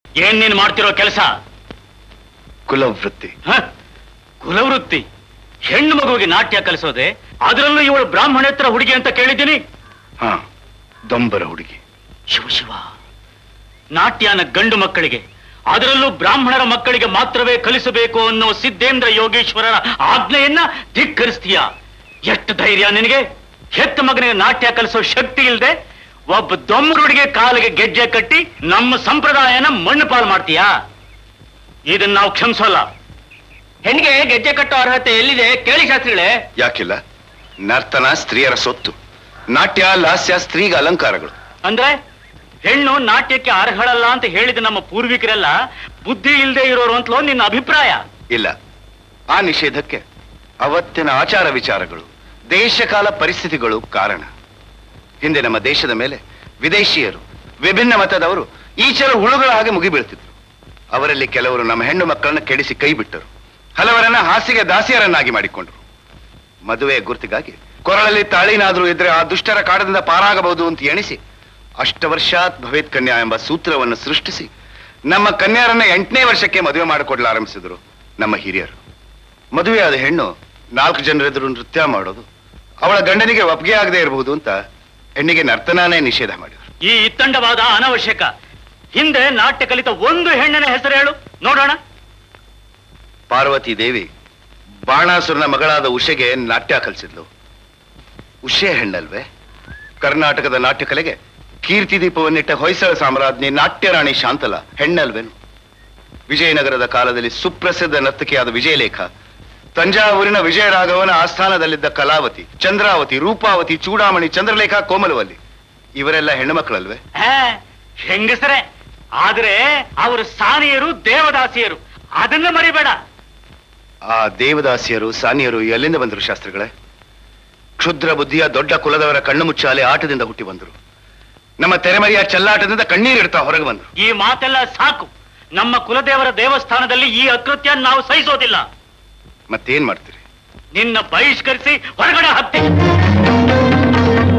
ಏನ್ ನೀನ್ ಮಾಡ್ತಿರೋ ಕೆಲಸ ಕುಲವೃತ್ತಿ ಕುಲವೃತ್ತಿ ಹೆಣ್ಣು ಮಗುವಿಗೆ ನಾಟ್ಯ ಕಲಿಸೋದೆ ಅದರಲ್ಲೂ ಇವಳು ಬ್ರಾಹ್ಮಣೇತರ ಹುಡುಗಿ ಅಂತ ಕೇಳಿದ್ದೀನಿ ಹಾ ದೊಂಬರ ಹುಡುಗಿ ಶಿವ ಶಿವ ನಾಟ್ಯನ ಗಂಡು ಮಕ್ಕಳಿಗೆ ಅದರಲ್ಲೂ ಬ್ರಾಹ್ಮಣರ ಮಕ್ಕಳಿಗೆ ಮಾತ್ರವೇ ಕಲಿಸಬೇಕು ಅನ್ನೋ ಸಿದ್ದೇಂದ್ರ ಯೋಗೇಶ್ವರರ ಆಜ್ಞೆಯನ್ನ ಧಿಕ್ಕರಿಸ್ತೀಯ ಎಷ್ಟು ಧೈರ್ಯ ನಿನಗೆ ಹೆತ್ತ ಮಗನಿಗೆ ನಾಟ್ಯ ಕಲಿಸೋ ಶಕ್ತಿ ಇಲ್ಲದೆ ಒಬ್ಬ ದೊಮ್ಮರುಡಿಗೆ ಕಾಲಿಗೆ ಗೆಜ್ಜೆ ಕಟ್ಟಿ ನಮ್ಮ ಸಂಪ್ರದಾಯನ ಮಣ್ಣು ಪಾಲು ಮಾಡ್ತೀಯಾ ಇದನ್ನ ನಾವು ಕ್ಷಮಿಸೋಲ್ಲ ಹೆಣ್ಣಿಗೆ ಗೆಜ್ಜೆ ಕಟ್ಟೋ ಅರ್ಹತೆ ಎಲ್ಲಿದೆ ಕೇಳಿ ಶಾಸ್ತ್ರಿಗಳೇ ಯಾಕಿಲ್ಲ ನರ್ತನ ಸ್ತ್ರೀಯರ ಸೊತ್ತು ನಾಟ್ಯ ಲಾಸ್ಯ ಸ್ತ್ರೀಗ ಅಲಂಕಾರಗಳು ಅಂದ್ರೆ ಹೆಣ್ಣು ನಾಟ್ಯಕ್ಕೆ ಅರ್ಹಳಲ್ಲ ಅಂತ ಹೇಳಿದ ನಮ್ಮ ಪೂರ್ವಿಕರೆಲ್ಲ ಬುದ್ಧಿ ಇಲ್ಲದೆ ಇರೋರು ಅಂತಲೋ ನಿನ್ನ ಅಭಿಪ್ರಾಯ ಇಲ್ಲ ಆ ನಿಷೇಧಕ್ಕೆ ಅವತ್ತಿನ ಆಚಾರ ವಿಚಾರಗಳು ದೇಶಕಾಲ ಪರಿಸ್ಥಿತಿಗಳು ಕಾರಣ ಹಿಂದೆ ನಮ್ಮ ದೇಶದ ಮೇಲೆ ವಿದೇಶಿಯರು ವಿಭಿನ್ನ ಮತದವರು ಈಚಲ ಹುಳುಗಳ ಹಾಗೆ ಮುಗಿಬೀಳ್ತಿದ್ರು ಅವರಲ್ಲಿ ಕೆಲವರು ನಮ್ಮ ಹೆಣ್ಣು ಮಕ್ಕಳನ್ನ ಕೆಡಿಸಿ ಕೈ ಬಿಟ್ಟರು ಹಲವರನ್ನ ಹಾಸಿಗೆ ದಾಸಿಯರನ್ನಾಗಿ ಮಾಡಿಕೊಂಡ್ರು ಮದುವೆಯ ಗುರುತಿಗಾಗಿ ಕೊರಳಲ್ಲಿ ತಾಳಿನಾದ್ರೂ ಇದ್ರೆ ಆ ದುಷ್ಟರ ಕಾಡದಿಂದ ಪಾರಾಗಬಹುದು ಅಂತ ಎಣಿಸಿ ಅಷ್ಟವರ್ಷಾತ್ ಭವೇತ್ ಕನ್ಯಾ ಎಂಬ ಸೂತ್ರವನ್ನು ಸೃಷ್ಟಿಸಿ ನಮ್ಮ ಕನ್ಯಾರನ್ನ ಎಂಟನೇ ವರ್ಷಕ್ಕೆ ಮದುವೆ ಮಾಡಿಕೊಡ್ಲು ಆರಂಭಿಸಿದ್ರು ನಮ್ಮ ಹಿರಿಯರು ಮದುವೆಯಾದ ಹೆಣ್ಣು ನಾಲ್ಕು ಜನರೆದುರು ನೃತ್ಯ ಮಾಡೋದು ಅವಳ ಗಂಡನಿಗೆ ಒಪ್ಪಿಗೆ ಆಗದೆ ಇರಬಹುದು ಅಂತ ಹೆಣ್ಣಿಗೆ ನರ್ತನಾನೇ ನಿಷೇಧ ಮಾಡಿದ್ರು ಈ ಇತ್ತಂಡವಾದ ಅನವಶ್ಯಕ ಹಿಂದೆ ನಾಟ್ಯ ಕಲಿತ ಒಂದು ಹೆಣ್ಣಿನ ಹೆಸರು ಹೇಳು ನೋಡೋಣ ಪಾರ್ವತಿ ದೇವಿ ಬಾಣಾಸುರನ ಮಗಳಾದ ಉಷೆಗೆ ನಾಟ್ಯ ಕಲಿಸಿದ್ಲು ಉಷೆ ಹೆಣ್ಣಲ್ವೇ ಕರ್ನಾಟಕದ ನಾಟ್ಯ ಕಲೆಗೆ ಕೀರ್ತಿ ದೀಪವನ್ನಿಟ್ಟ ಹೊಯ್ಸಳ ಸಾಮ್ರಾಜ್ಞಿ ನಾಟ್ಯರಾಣಿ ಶಾಂತಲ ಹೆಣ್ಣಲ್ವೇನು ವಿಜಯನಗರದ ಕಾಲದಲ್ಲಿ ಸುಪ್ರಸಿದ್ಧ ನರ್ತಕಿಯಾದ ವಿಜಯಲೇಖ ತಂಜಾವೂರಿನ ವಿಜಯರಾಘವನ ಆಸ್ಥಾನದಲ್ಲಿದ್ದ ಕಲಾವತಿ ಚಂದ್ರಾವತಿ ರೂಪಾವತಿ ಚೂಡಾಮಣಿ ಚಂದ್ರಲೇಖ ಕೋಮಲವಲ್ಲಿ ಇವರೆಲ್ಲ ಹೆಣ್ಣು ಮಕ್ಕಳಲ್ವೇ ಹೇ, ಹೆಂಗಸರೇ ಆದ್ರೆ ಅವರು ಸಾನಿಯರು ದೇವದಾಸಿಯರು ಅದನ್ನ ಮರಿಬೇಡ ಆ ದೇವದಾಸಿಯರು ಸಾನಿಯರು ಎಲ್ಲಿಂದ ಬಂದರು ಶಾಸ್ತ್ರಿಗಳೇ ಕ್ಷುದ್ರ ಬುದ್ಧಿಯ ದೊಡ್ಡ ಕುಲದವರ ಕಣ್ಣು ಮುಚ್ಚಾಲೆ ಆಟದಿಂದ ಹುಟ್ಟಿ ಬಂದರು ನಮ್ಮ ತೆರೆಮರೆಯ ಚೆಲ್ಲಾಟದಿಂದ ಕಣ್ಣೀರಿಡ್ತಾ ಹೊರಗೆ ಬಂದರು ಈ ಮಾತೆಲ್ಲ ಸಾಕು ನಮ್ಮ ಕುಲದೇವರ ದೇವಸ್ಥಾನದಲ್ಲಿ ಈ ಅಕೃತ್ಯ ನಾವು ಸಹಿಸೋದಿಲ್ಲ ಮತ್ತೇನ್ ಮಾಡ್ತೀರಿ ನಿನ್ನ ಬಹಿಷ್ಕರಿಸಿ ಹೊರಗಡೆ ಹಾಕ್ತೀನಿ